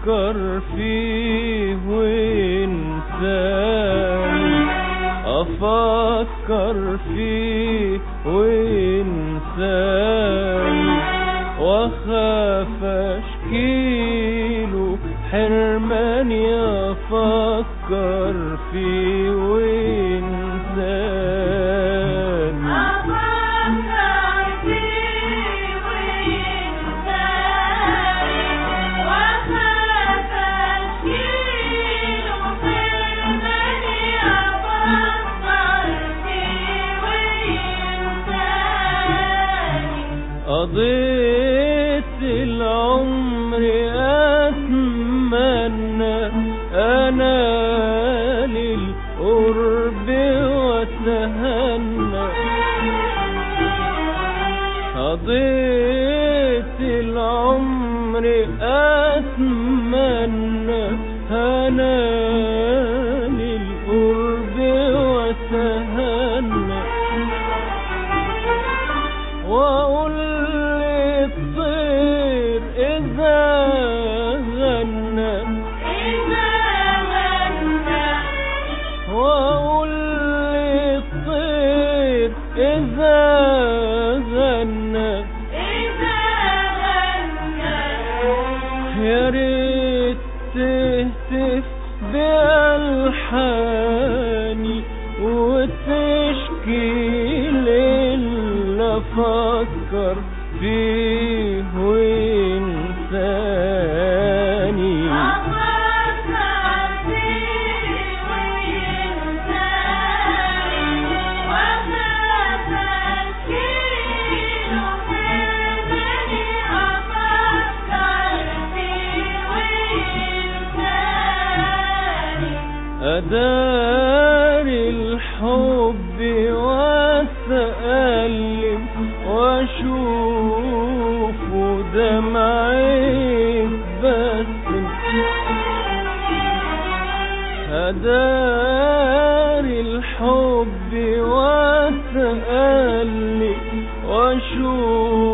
أفكر فيه وينساني أفكر فيه وينساني وأخاف أشكيله حرماني أفكر فيه وينساني أفكر فيه وينساني وأخاف أشكيله حرماني أفكر فيه وينساني قضيت العمر أتمنى أنا للقرب وأتهنى قضيت العمر أتمنى أنا للقرب وأتهنى وأقول للطير إذا غنى إذا غنى وأقول للطير إذا غنى إذا غنى يا ريت تهتف بألحاني وتشكي للي أفكر فيه وينساني أفكر فيه وينساني وأخاف أشكيله حرماني أفكر فيه وينساني أداري الحب وأتألم وأشوف دمعي بسم أداري الحب وأتألم وأشوف